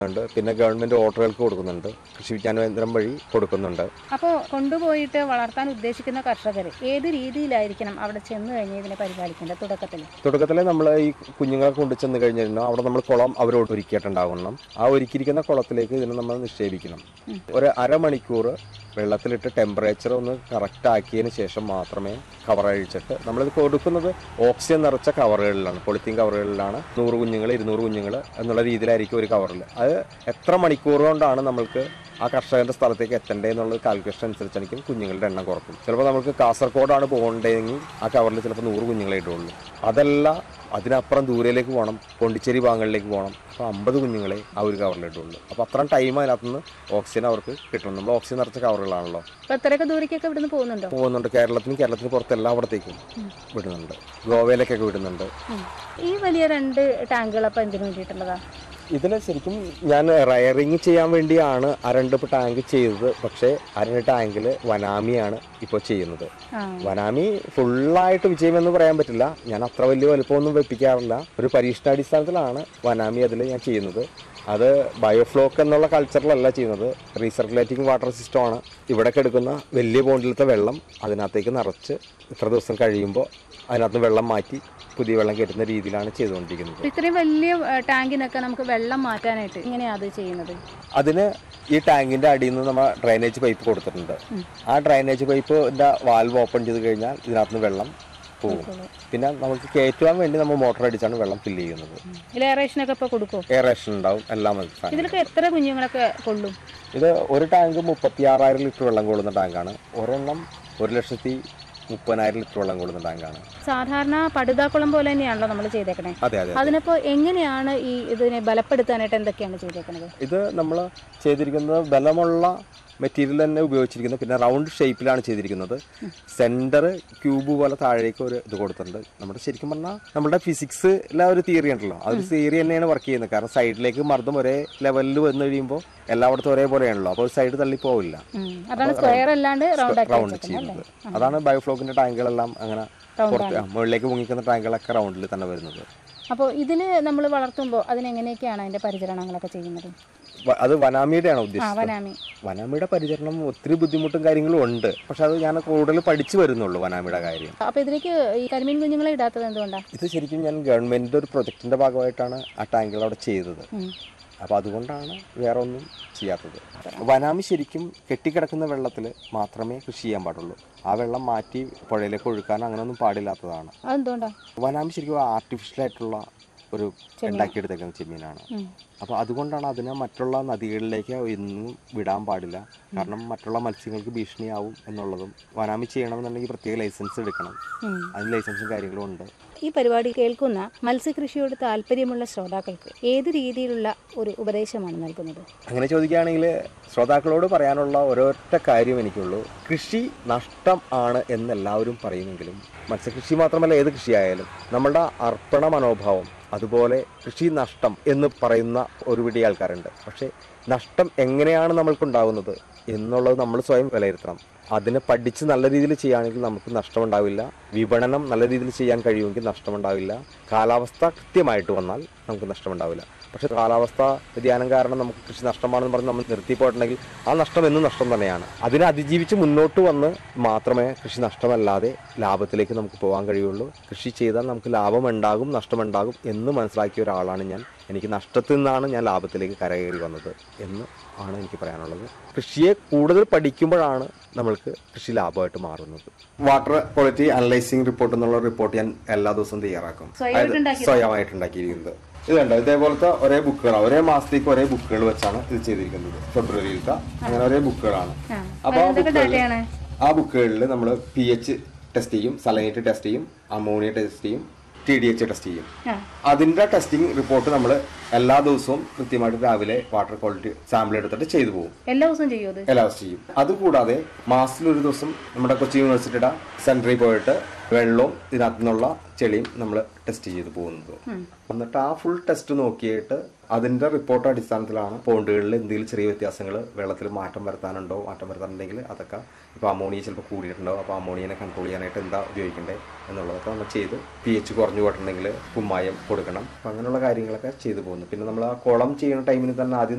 ഉണ്ട് പിന്നെ ഗവൺമെന്റ് ഓർഡറുകൾക്ക് കൊടുക്കുന്നുണ്ട് കൃഷി വിജ്ഞാന കേന്ദ്രം വഴി കൊടുക്കുന്നുണ്ട് അപ്പോൾ കൊണ്ടുപോയിട്ട് വളർത്താൻ ഉദ്ദേശിക്കുന്ന കർഷകർ ഏത് രീതിയിലായിരിക്കണം അവിടെ ചെന്ന് കഴിഞ്ഞ് ഇതിനെ പരിപാലിക്കേണ്ടത് തുടക്കത്തിൽ തുടക്കത്തിൽ നമ്മൾ ഈ കുഞ്ഞുങ്ങളെ കൊണ്ടു ചെന്ന് കഴിഞ്ഞ് കഴിഞ്ഞാൽ അവിടെ നമ്മൾ കുളം അവരോട് ഒരുക്കിയിട്ടുണ്ടാവണം ആ ഒരുക്കിയിരിക്കുന്ന കുളത്തിലേക്ക് ഇതിനെ നമ്മൾ നിക്ഷേപിക്കണം ഒരു അരമണിക്കൂർ വെള്ളത്തിലിട്ട് ടെമ്പറേച്ചർ ഒന്ന് കറക്റ്റ് ആക്കിയതിന് ശേഷം മാത്രമേ കവർ അഴിച്ചിട്ട് നമ്മളിത് കൊടുക്കുന്നത് ഓക്സിജൻ നിറച്ച കവറുകളിലാണ് പൊളിത്തീൻ കവറുകളിലാണ് നൂറ് കുഞ്ഞുങ്ങൾ ഇരുന്നൂറ് കുഞ്ഞുങ്ങൾ എന്നുള്ള രീതിയിലായിരിക്കും ഒരു കവറിൽ അത് എത്ര മണിക്കൂർ കൊണ്ടാണ് നമ്മൾക്ക് ആ കർഷകന്റെ സ്ഥലത്തേക്ക് എത്തണ്ടേ എന്നുള്ള കാൽക്കുലേഷൻ അനുസരിച്ചായിരിക്കും കുഞ്ഞുങ്ങളുടെ എണ്ണം കുറക്കും ചിലപ്പോൾ നമുക്ക് കാസർഗോഡാണ് പോകേണ്ടതെങ്കിൽ ആ കവറിൽ ചിലപ്പോൾ നൂറ് കുഞ്ഞുങ്ങളെ ഇടുള്ളൂ അതല്ല അതിനപ്പുറം ദൂരയിലേക്ക് പോകണം പോണ്ടിച്ചേരി ഭാഗങ്ങളിലേക്ക് പോകണം അപ്പോൾ അമ്പത് കുഞ്ഞുങ്ങളെ ആ ഒരു കവറിൽ ഇടുള്ളൂ അപ്പോൾ അത്രയും ടൈം അതിനകത്തുനിന്ന് ഓക്സിജൻ അവർക്ക് കിട്ടണം നമ്മൾ ഓക്സിജൻ നിറച്ച കവറുകളാണല്ലോ അപ്പോൾ ഇത്രയൊക്കെ ദൂരേക്കൊക്കെ ഇവിടുന്ന് പോകുന്നുണ്ടോ പോകുന്നുണ്ട് കേരളത്തിനും കേരളത്തിന് പുറത്ത് എല്ലായിടത്തേക്കും വിടുന്നുണ്ട് ഗോവയിലേക്കൊക്കെ വിടുന്നുണ്ട് ഉം. ഈ വലിയ രണ്ട് ടാങ്കുകൾ അപ്പോൾ എന്തിനു വേണ്ടിയിട്ടുള്ളതാ ഇതിൽ ശരിക്കും ഞാൻ റയറിങ് ചെയ്യാൻ വേണ്ടിയാണ് ആ രണ്ട് ടാങ്ക് ചെയ്തത് പക്ഷേ ആ രണ്ട് ടാങ്കിൽ വനാമിയാണ് ഇപ്പോൾ ചെയ്യുന്നത് ആ വനാമി ഫുള്ളായിട്ട് വിജയമെന്ന് പറയാൻ പറ്റില്ല ഞാൻ അത്ര വലിയ വലുപ്പമൊന്നും വെപ്പിക്കാറില്ല ഒരു പരീക്ഷണാടിസ്ഥാനത്തിലാണ് വനാമി അതിൽ ഞാൻ ചെയ്യുന്നത് അത് ബയോഫ്ലോക്ക് എന്നുള്ള കൾച്ചറിലല്ല ചെയ്യുന്നത് റീസർക്കുലേറ്റിംഗ് വാട്ടർ സിസ്റ്റമാണ് ഇവിടെ എടുക്കുന്ന വലിയ പോണ്ടിലത്തെ വെള്ളം അതിനകത്തേക്ക് നിറച്ച് ഇത്ര ദിവസം കഴിയുമ്പോൾ അതിനകത്ത് വെള്ളം മാറ്റി പുതിയ വെള്ളം കയറ്റുന്ന രീതിയിലാണ് ചെയ്തുകൊണ്ടിരിക്കുന്നത് അപ്പോൾ ഇത്രയും വലിയ ഏഹ്, ടാങ്കിനൊക്കെ നമുക്ക് വെള്ളം മാറ്റാനായിട്ട് എങ്ങനെയാണ് അത് ചെയ്യുന്നത് അതിന് ഈ ടാങ്കിന്റെ അടിയിൽ നിന്ന് നമ്മൾ ഡ്രൈനേജ് പൈപ്പ് കൊടുത്തിട്ടുണ്ട് ആ ഡ്രൈനേജ് പൈപ്പിന്റെ വാൽവ് ഓപ്പൺ ചെയ്ത് കഴിഞ്ഞാൽ ഇതിനകത്ത് നിന്ന് വെള്ളം പോകും പിന്നെ നമുക്ക് കയറ്റുവാൻ വേണ്ടി നമ്മൾ മോട്ടർ അടിച്ചാണ് വെള്ളം ഫില്ല് ചെയ്യുന്നത് ഇലേറേഷനൊക്കെ ഇപ്പോൾ കൊടുക്കുമോ എയറേഷൻ ഉണ്ടാവും എല്ലാം മതി സാധനം. ഇതിലൊക്കെ എത്ര കുഞ്ഞുങ്ങളൊക്കെ കൊള്ളും ഇത് ഒരു ടാങ്ക് മുപ്പത്തി ആറായിരം ലിറ്റർ വെള്ളം കൊള്ളുന്ന ടാങ്കാണ് ഒരെണ്ണം ഒരു ലക്ഷത്തി മുപ്പതിനായിരം ലിറ്റർ വെള്ളം കൊള്ളുന്ന ടാങ്കാണ് സാധാരണ പടുതാക്കുളം പോലെ തന്നെയാണല്ലോ നമ്മൾ ചെയ്തേക്കണേ അതെ അതെ അതിനപ്പോൾ എങ്ങനെയാണ് ഈ ഇതിനെ ബലപ്പെടുത്താനായിട്ട് എന്തൊക്കെയാണ് ചെയ്തേക്കണത് ഇത് നമ്മൾ ചെയ്തിരിക്കുന്നത് ബലമുള്ള മെറ്റീരിയൽ തന്നെ ഉപയോഗിച്ചിരിക്കുന്നത് പിന്നെ റൗണ്ട് ഷേപ്പിലാണ് ചെയ്തിരിക്കുന്നത് സെന്റർ ക്യൂബ് പോലെ താഴേക്ക് ഒരു ഇത് കൊടുത്തിട്ടുണ്ട് നമ്മുടെ ശരിക്കും പറഞ്ഞാൽ നമ്മുടെ ഫിസിക്സിലെ ഒരു തിയറി ഉണ്ടല്ലോ ആ ഒരു തിയറി തന്നെയാണ് വർക്ക് ചെയ്യുന്നത് കാരണം സൈഡിലേക്ക് മർദ്ദം ഒരേ ലെവലിൽ വന്നു കഴിയുമ്പോൾ എല്ലായിടത്തും ഒരേപോലെയാണല്ലോ അപ്പോൾ സൈഡ് തള്ളി പോവില്ല ഉം. അതാണ് സ്ക്വയർ അല്ലാണ്ട് റൗണ്ട് ആക്കി റൗണ്ട് ചെയ്യുന്നത് അതാണ് ബയോഫ്ലോക്കിന്റെ ടാങ്കുകളെല്ലാം അങ്ങനെ പുറത്ത് ആ, മുകളിലേക്ക് മുങ്ങിക്കുന്ന ടാങ്കുകളൊക്കെ റൗണ്ടിൽ തന്നെ വരുന്നത് അപ്പോൾ ഇതിൽ നമ്മൾ വളർത്തുമ്പോൾ അതിനെങ്ങനെയൊക്കെയാണ് അതിൻ്റെ പരിചരണങ്ങളൊക്കെ ചെയ്യുന്നത് വ- അത് വനാമിയുടെയാണ് ആ ഉദ്ദേശിച്ചത് വനാമി വനാമിയുടെ പരിചരണം ഒത്തിരി ബുദ്ധിമുട്ടും കാര്യങ്ങളും ഉണ്ട് പക്ഷെ അത് ഞാൻ കൂടുതൽ പഠിച്ചു വരുന്നുള്ളൂ വനാമിയുടെ കാര്യം അപ്പോൾ ഇതിലേക്ക് ഈ കരിമീൻ കുഞ്ഞുങ്ങളെ ഇടാത്തത് എന്തുകൊണ്ടാണ് ഇത് ശരിക്കും ഞാൻ ഗവൺമെന്റിന്റെ ഒരു പ്രൊജക്ടിന്റെ ഭാഗമായിട്ടാണ് ആ ടാങ്കുകൾ അവിടെ ചെയ്തത് ഉം. അപ്പോൾ അതുകൊണ്ടാണ് വേറെ ഒന്നും ചെയ്യാത്തത് വനാമി ശരിക്കും കെട്ടിക്കിടക്കുന്ന വെള്ളത്തിൽ മാത്രമേ കൃഷി ചെയ്യാൻ പാടുള്ളൂ ആ വെള്ളം മാറ്റി പുഴയിലേക്ക് ഒഴുക്കാൻ അങ്ങനെയൊന്നും പാടില്ലാത്തതാണ് അതെന്തുകൊണ്ടാണ് വനാമി ശരിക്കും ആർട്ടിഫിഷ്യൽ ആയിട്ടുള്ള ഒരു ഉണ്ടാക്കിയെടുത്തേക്കുന്ന ചെമ്മീനാണ് ഉം. അപ്പോൾ അതുകൊണ്ടാണ് അതിനെ മറ്റുള്ള നദികളിലേക്ക് എന്നും വിടാൻ പാടില്ല കാരണം മറ്റുള്ള മത്സ്യങ്ങൾക്ക് ഭീഷണിയാവും എന്നുള്ളതും വനാമി ചെയ്യണമെന്നുണ്ടെങ്കിൽ പ്രത്യേക ലൈസൻസ് എടുക്കണം ഉം. അതിന് ലൈസൻസും കാര്യങ്ങളും ഉണ്ട് ഈ പരിപാടി കേൾക്കുന്ന മത്സ്യകൃഷിയോട് താല്പര്യമുള്ള ശ്രോതാക്കൾക്ക് ഏത് രീതിയിലുള്ള ഒരു ഉപദേശമാണ് നൽകുന്നത് അങ്ങനെ ചോദിക്കുകയാണെങ്കിൽ ശ്രോതാക്കളോട് പറയാനുള്ള ഒരൊറ്റ കാര്യം എനിക്കുള്ളൂ കൃഷി നഷ്ടം ആണ് എന്ന് എല്ലാവരും പറയുമെങ്കിലും മത്സ്യകൃഷി മാത്രമല്ല ഏത് കൃഷിയായാലും നമ്മളുടെ അർപ്പണ മനോഭാവം അതുപോലെ കൃഷി നഷ്ടം എന്ന് പറയുന്ന ഒരു പിടി ആൾക്കാരുണ്ട് പക്ഷേ നഷ്ടം എങ്ങനെയാണ് നമ്മൾക്കുണ്ടാകുന്നത് എന്നുള്ളത് നമ്മൾ സ്വയം വിലയിരുത്തണം അതിനെ പഠിച്ച് നല്ല രീതിയിൽ ചെയ്യുകയാണെങ്കിൽ നമുക്ക് നഷ്ടമുണ്ടാവില്ല വിപണനം നല്ല രീതിയിൽ ചെയ്യാൻ കഴിയുമെങ്കിൽ നഷ്ടമുണ്ടാവില്ല കാലാവസ്ഥ കൃത്യമായിട്ട് വന്നാൽ നമുക്ക് നഷ്ടമുണ്ടാവില്ല പക്ഷെ കാലാവസ്ഥ വ്യതിയാനം കാരണം നമുക്ക് കൃഷി നഷ്ടമാണെന്ന് പറഞ്ഞ് നമ്മൾ നിർത്തിപ്പോയിട്ടുണ്ടെങ്കിൽ ആ നഷ്ടം എന്നും നഷ്ടം തന്നെയാണ് അതിനെ അതിജീവിച്ച് മുന്നോട്ട് വന്ന് മാത്രമേ കൃഷി നഷ്ടമല്ലാതെ ലാഭത്തിലേക്ക് നമുക്ക് പോകാൻ കഴിയുള്ളൂ കൃഷി ചെയ്താൽ നമുക്ക് ലാഭം ഉണ്ടാകും നഷ്ടമുണ്ടാകും എന്ന് മനസ്സിലാക്കിയ ഒരാളാണ് ഞാൻ എനിക്ക് നഷ്ടത്തിൽ നിന്നാണ് ഞാൻ ലാഭത്തിലേക്ക് കരകയറി വന്നത് എന്ന് ആണ് എനിക്ക് പറയാനുള്ളത് കൃഷിയെ കൂടുതൽ പഠിക്കുമ്പോഴാണ് നമ്മൾക്ക് കൃഷി ലാഭമായിട്ട് മാറുന്നത് വാട്ടർ ക്വാളിറ്റി അനലൈസിംഗ് റിപ്പോർട്ട് എന്നുള്ള റിപ്പോർട്ട് ഞാൻ എല്ലാ ദിവസവും തയ്യാറാക്കും അതായത് സ്വയമായിട്ട് ഉണ്ടാക്കിയിരിക്കുന്നത് ഇത് കണ്ടോ ഇതേപോലത്തെ ഒരേ ബുക്കുകളാണ് ഒരേ മാസത്തേക്ക് ഒരേ ബുക്കുകൾ വെച്ചാണ് ഇത് ചെയ്തിരിക്കുന്നത് ഫെബ്രുവരിയിലത്തെ അങ്ങനെ ഒരേ ബുക്കുകളാണ് അപ്പൊ ആ ബുക്കുകളിൽ ആ ബുക്കുകളിൽ നമ്മൾ പി എച്ച് ടെസ്റ്റ് ചെയ്യും സലനേറ്റ് ടെസ്റ്റ് ചെയ്യും അമോണിയ ടെസ്റ്റ് ചെയ്യും ടി ഡി എച്ച് ടെസ്റ്റ് ചെയ്യും ആ. അതിന്റെ ടെസ്റ്റിംഗ് റിപ്പോർട്ട് നമ്മൾ എല്ലാ ദിവസവും കൃത്യമായിട്ട് രാവിലെ വാട്ടർ ക്വാളിറ്റി സാമ്പിൾ എടുത്തിട്ട് ചെയ്തു പോകും എല്ലാ ദിവസവും ചെയ്യും അത് എല്ലാ ദിവസവും ചെയ്യും അതുകൂടാതെ മാസത്തിൽ ഒരു ദിവസം നമ്മുടെ കൊച്ചി യൂണിവേഴ്സിറ്റിയുടെ സെന്ററിൽ പോയിട്ട് വെള്ളവും ഇതിനകത്തു നിന്നുള്ള ചെളിയും നമ്മൾ ടെസ്റ്റ് ചെയ്ത് പോകുന്നത് ഉം. എന്നിട്ട് ആ ഫുൾ ടെസ്റ്റ് നോക്കിയിട്ട് അതിന്റെ റിപ്പോർട്ട് അടിസ്ഥാനത്തിലാണ് പോണ്ടുകളിൽ എന്തെങ്കിലും ചെറിയ വ്യത്യാസങ്ങൾ വെള്ളത്തിൽ മാറ്റം വരുത്താനുണ്ടോ മാറ്റം വരുത്താനുണ്ടെങ്കിൽ അതൊക്കെ ഇപ്പോൾ അമോണിയ ചിലപ്പോൾ കൂടിയിട്ടുണ്ടോ അപ്പോൾ അമോണിയനെ കൺട്രോൾ ചെയ്യാനായിട്ട് എന്താ ഉപയോഗിക്കേണ്ടത് എന്നുള്ളതൊക്കെ നമ്മൾ ചെയ്ത് പി എച്ച് കുറഞ്ഞു പോയിട്ടുണ്ടെങ്കിൽ കുമ്മായം കൊടുക്കണം അപ്പം അങ്ങനെയുള്ള കാര്യങ്ങളൊക്കെ ചെയ്തു പോകുന്നു പിന്നെ നമ്മൾ ആ കുളം ചെയ്യുന്ന ടൈമിന് തന്നെ ആദ്യം